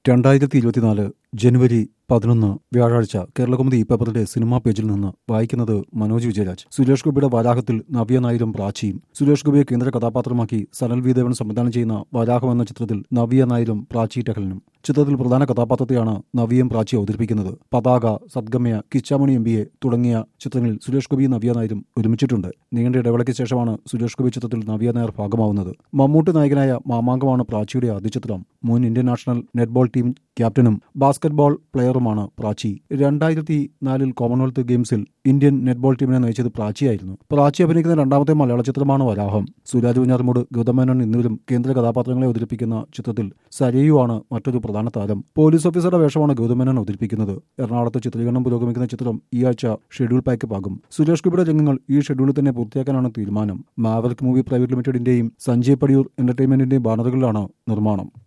രണ്ടായിരത്തി ഇരുപത്തിനാല് ജനുവരി പതിനൊന്ന് വ്യാഴാഴ്ച കേരളകൗമുദി പേപ്പറിന്റെ സിനിമാ പേജിൽ നിന്ന് വായിക്കുന്നത് മനോജ് വിജയരാജ് സുരേഷ് ഗോപിയുടെ വരാഹത്തിൽ നവ്യ നായരും പ്രാച്ചിയും സുരേഷ് ഗോപിയെ കേന്ദ്ര കഥാപാത്രമാക്കി സനൽ വി ദേവൻ സംവിധാനം ചെയ്യുന്ന വരാഹം എന്ന ചിത്രത്തിൽ നവ്യ നായരും പ്രാച്ചി ടഹലിനും ചിത്രത്തിൽ പ്രധാന കഥാപാത്രത്തെയാണ് നവ്യയും പ്രാച്ചി അവതരിപ്പിക്കുന്നത് Pathaka Sadgamaya Kichamani M B A തുടങ്ങിയ ചിത്രങ്ങളിൽ സുരേഷ് ഗോപിയും നവ്യ നായരും ഒരുമിച്ചിട്ടുണ്ട് നീണ്ട ഇടവേളയ്ക്ക് ശേഷമാണ് സുരേഷ് ഗോപി ചിത്രത്തിൽ നവ്യ നായർ ഭാഗമാവുന്നത് മമ്മൂട്ടി നായകനായ മാമാങ്കമാണ് പ്രാച്ചിയുടെ ആദ്യ ചിത്രം മുൻ ഇന്ത്യൻ നാഷണൽ നെറ്റ്ബോൾ ടീം ക്യാപ്റ്റനും ബാസ്കറ്റ്ബോൾ പ്ലെയറുമാണ് പ്രാച്ചി രണ്ടായിരത്തി നാലിൽ കോമൺവെൽത്ത് ഗെയിംസിൽ ഇന്ത്യൻ നെറ്റ്ബോൾ ടീമിനെ നയിച്ചത് പ്രാച്ചിയായിരുന്നു പ്രാച്ചി അഭിനയിക്കുന്ന രണ്ടാമത്തെ മലയാള ചിത്രമാണ് വരാഹം സുരാജ് കുഞ്ഞാർമൂട് ഗൗതമേനോൻ എന്നിവരും കേന്ദ്ര കഥാപാത്രങ്ങളെ അവതരിപ്പിക്കുന്ന ചിത്രത്തിൽ സരയുവാണ് മറ്റൊരു പ്രധാന താരം പോലീസ് ഓഫീസറുടെ വേഷമാണ് ഗൗതമേനോൻ അവതരിപ്പിക്കുന്നത് എറണാകുളത്ത് ചിത്രീകരണം പുരോഗമിക്കുന്ന ചിത്രം ഈ ആഴ്ച ഷെഡ്യൂൾ പാക്കപ്പ് ആകും സുരേഷ് ഗോപിയുടെ രംഗങ്ങൾ ഈ ഷെഡ്യൂളിൽ തന്നെ പൂർത്തിയാക്കാനാണ് തീരുമാനം മാവറിക് മൂവി പ്രൈവറ്റ് ലിമിറ്റഡിന്റെയും സഞ്ജയ് പടിയൂർ എന്റർടൈൻമെന്റിന്റെയും ബാനറുകളിലാണ് നിർമ്മാണം